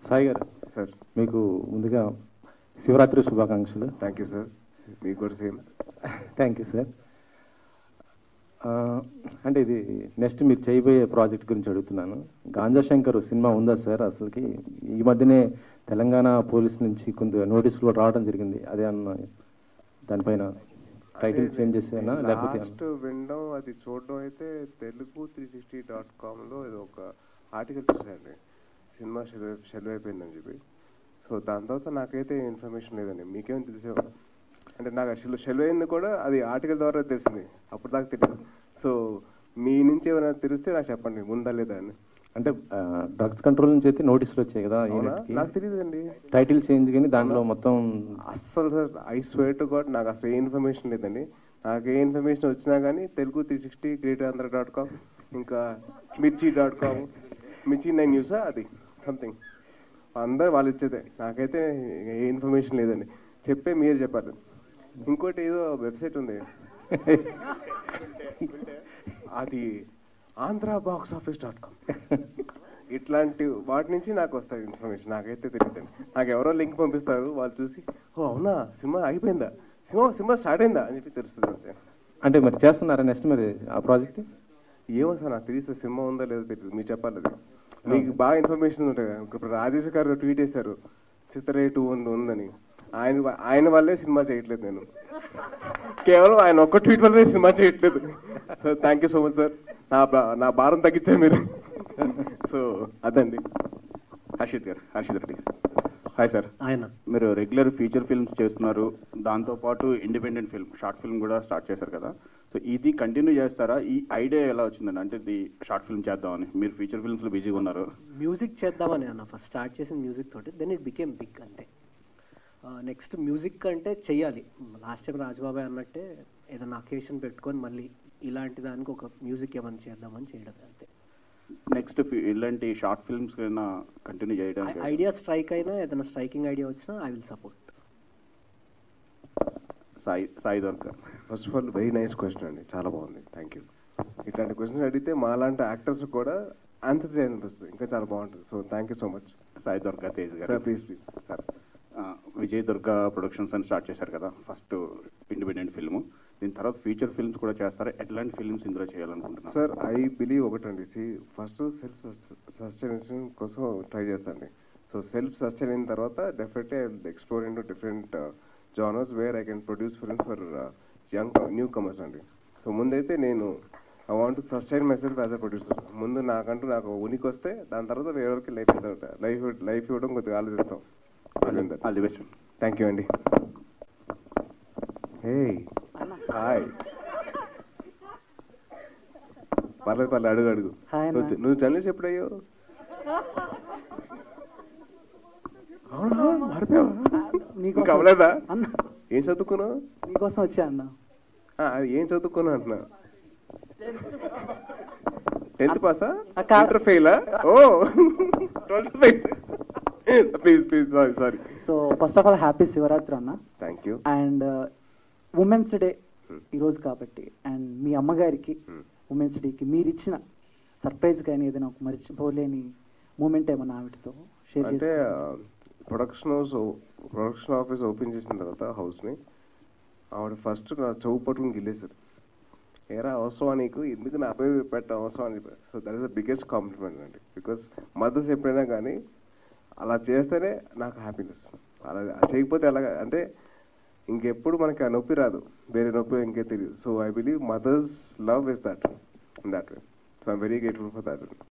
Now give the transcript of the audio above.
సాయి గారు సార్ మీకు ముందుగా శివరాత్రి శుభాకాంక్షలు థ్యాంక్ యూ సార్ మీకు కూడా సేమ్ థ్యాంక్ యూ సార్ అంటే ఇది నెక్స్ట్ మీరు చేయబోయే ప్రాజెక్ట్ గురించి అడుగుతున్నాను గాంజా శంకర్ సినిమా ఉందా సార్ అసలుకి ఈ మధ్యనే తెలంగాణ పోలీస్ నుంచి కొంత నోటీసులు కూడా రావడం జరిగింది అదే అన్న దానిపైన టైటిల్ చేంజ్ చేసేనా లేకపోతే లాస్ట్ వినడం అది చూడడం అయితే తెలుగు త్రీ సిక్స్టీ డాట్ కామ్లో ఇది ఒక ఆర్టికల్ చూసానండి సినిమా షెల్ షెల్ అయిపోయిందని చెప్పి సో దాని తర్వాత నాకైతే ఇన్ఫర్మేషన్ లేదండి మీకేం తెలిసే అంటే నాకు షెల్ షెల్ అయింది కూడా అది ఆర్టికల్ ద్వారా తెలిసింది అప్పుడు దాకా తెలియదు సో మీ నుంచి ఏమైనా తెలిస్తే నాకు చెప్పండి ఉందా లేదా అని అంటే డ్రగ్స్ కంట్రోల్ నుంచి అయితే నోటీసులు వచ్చాయి కదా అవునా యూనిట్కి. నాకు తెలియదండి టైటిల్ చేంజ్ కానీ దాంట్లో మొత్తం అస్సలు sir I swear to God నాకు అసలు ఏ ఇన్ఫర్మేషన్ లేదండి నాకు ఏ ఇన్ఫర్మేషన్ వచ్చినా కానీ Telugu three sixty great Andhra dot com ఇంకా Mirchi dot com Mirchi nine న్యూసా అది సంథింగ్ అందరు వాళ్ళు ఇచ్చేదే నాకైతే ఏ ఇన్ఫర్మేషన్ లేదండి చెప్పే మీరు చెప్పాలి ఇంకోటి ఏదో వెబ్సైట్ ఉంది అది Andhra box office dot com ఇట్లాంటి వాటి నుంచి నాకు వస్తాయి ఇన్ఫర్మేషన్ నాకైతే తెలియదండి నాకు ఎవరో లింక్ పంపిస్తారు వాళ్ళు చూసి ఓ అవునా సినిమా అయిపోయిందా సినిమా సినిమా స్టార్ట్ అయిందా అని చెప్పి తెలుస్తుంది అంతే అంటే మరి చేస్తున్నారా నెక్స్ట్ మరి ఆ ప్రాజెక్ట్ ఏమో సార్ నాకు తెలియదు సినిమా ఉందా లేదో తెలియదు మీరు చెప్పాలి అది మీకు బాగా ఇన్ఫర్మేషన్ ఉంటాయి కదా ఇప్పుడు రాజేష్ గారు ట్వీట్ చేశారు చిత్రే టూ ఉంది ఉందని ఆయన వ- ఆయన వల్లే సినిమా చేయట్లేదు నేను కేవలం ఆయన ఒక్క ట్వీట్ వల్లే సినిమా చేయట్లేదు sir thank you so much sir నా బా- నా భారం తగ్గించారు మీరు సో అదండి హర్షిత్ గారు హర్షిత్ రెడ్డి గారు హాయ్ సార్ ఆయన మీరు రెగ్యులర్ ఫీచర్ ఫిల్మ్స్ చేస్తున్నారు దాంతోపాటు ఇండిపెండెంట్ ఫిల్మ్ షార్ట్ ఫిల్మ్ కూడా స్టార్ట్ చేశారు కదా సో ఇది కంటిన్యూ చేస్తారా ఈ ఐడియా ఎలా వచ్చిందండి అంటే ఇది షార్ట్ ఫిల్మ్ చేద్దామని మీరు ఫీచర్ ఫిల్మ్స్లో బిజీగా ఉన్నారు మ్యూజిక్ చేద్దామని అన్న ఫస్ట్ స్టార్ట్ చేసిన మ్యూజిక్ తోటి దెన్ ఇట్ బికేమ్ బిగ్ అంతే నెక్స్ట్ మ్యూజిక్ అంటే చెయ్యాలి లాస్ట్ టైం రాజబాబాయ్ అన్నట్టే ఏదైనా అకేషన్ పెట్టుకొని మళ్ళీ ఇలాంటి దానికి ఒక మ్యూజిక్ ఏమైనా చేద్దామని చేయడం అంతే నెక్స్ట్ ఇలాంటి షార్ట్ ఫిల్మ్స్ అయినా కంటిన్యూ చేయడానికి ఐడియా స్ట్రైక్ అయినా ఏదైనా స్ట్రైకింగ్ ఐడియా వచ్చినా I will support Sai Sai దొరక first of all very nice question అండి చాలా బాగుంది థ్యాంక్ యూ ఇట్లాంటి క్వశ్చన్ అడిగితే మా లాంటి యాక్టర్స్ కూడా ఆన్సర్ చేయాలనిపిస్తుంది ఇంకా చాలా బాగుంటుంది so thank you so much Sai Durga Tej sir గారు ప్లీజ్ ప్లీజ్ సార్ ఆ, విజయ్ దుర్గా ప్రొడక్షన్స్ అని స్టార్ట్ చేశారు కదా ఫస్ట్ ఇండిపెండెంట్ ఫిల్మ్ దీని తర్వాత ఫీచర్ ఫిల్మ్స్ కూడా చేస్తారా ఎట్లాంటి ఫిల్మ్స్ ఇందులో చేయాలనుకుంటున్నారు సార్ ఐ బిలీవ్ ఒకటండి సి ఫస్ట్ సెల్ఫ్ సస్టైనేషన్ కోసం ట్రై చేస్తాండి సో సెల్ఫ్ సస్టైన్ అయిన తర్వాత definitely I explore in to different genres where I can produce films for young newcomers అండి సో ముందైతే నేను I want to sustain myself as a producer ముందు నాకంటూ నాకు ఉనికి వస్తే దాని తర్వాత వేరెవరికి లైఫ్ ఇస్తాను లైఫ్ లైఫ్ ఇవ్వడం కొద్దిగా ఆలోచిస్తాం all the best thank you అండి హే హాయ్ పర్లేదు పర్లేదు అడుగు అడుగు హాయ్ అన్న. నువ్వు నువ్వు జర్నలిస్ట్ ఎప్పుడయ్యో అవునా మారిపోయావా నీకోసం- ఇంకా అవ్వలేదా అన్న ఏం చదువుకున్నావు నీకోసం వచ్చా అన్న ఆ, అది ఏం చదువుకున్నావు అంటున్నా టెన్త్ పాసా ఆ, కా- ఇంటర్ ఫెయిలా ఓ twelfth fail please please sorry sorry so first of all happy Shivaratri అన్న thank you and women's day ఈరోజు కాబట్టి అండ్ మీ అమ్మగారికి ఉమెన్స్ డేకి మీరు ఇచ్చిన సర్ప్రైజ్ కానీ ఏదైనా ఒక మర్చిపోలేని మూమెంట్ ఏమన్నా ఆవిడతో షేర్ అంటే చేసి production house production office open చేసిన తర్వాత హౌస్ని ఆవిడ ఫస్ట్ నా చెవు పట్టుకుని గిల్లేశారు ఏరా అవసరమా నీకు ఎందుకు నా పేరు పెట్ట అవసరం అని చెప్పారు so that is the biggest compliment అండి బికాస్ మదర్స్ ఎప్పుడైనా కానీ అలా చేస్తేనే నాకు హ్యాపీనెస్ అలా చేయకపోతే ఎలాగ అంటే ఇంకెప్పుడు మనకి ఆ నొప్పి రాదు వేరే నొప్పి ఇంకే తెలియదు so I believe mother's love is that in that way so I'm very grateful for that